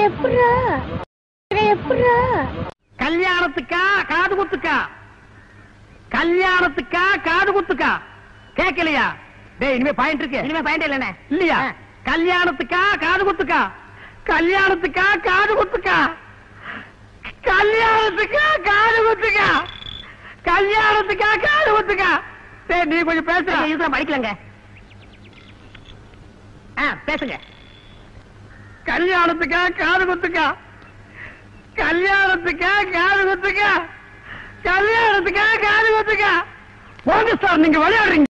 எப்படா எப்படா கல்யாணத்துக்கா காது குத்துக்கா கல்யாணத்துக்கா காது குத்துக்கா கேட்கலையா டேய் இனிமே பாயிண்ட் இருக்கு இனிமே பாயிண்ட் இல்லண்ணே இல்லையா கல்யாணத்துக்கா காது குத்துக்கா கல்யாணத்துக்கா காது குத்துக்கா கல்யாணத்துக்கா காது குத்துக்கா கல்யாணத்துக்கா காது குத்துக்கா டேய் நீ கொஞ்சம் பேச இருக்கிற படிக்கலங்க ஆ பேசுங்க கல்யாணத்துக்கா காது குத்துக்கா கல்யாணத்துக்கா காது குத்துக்கா கல்யாணத்துக்கா காது குத்துக்கா போங்க சார் நீங்க விளையாடுறீங்க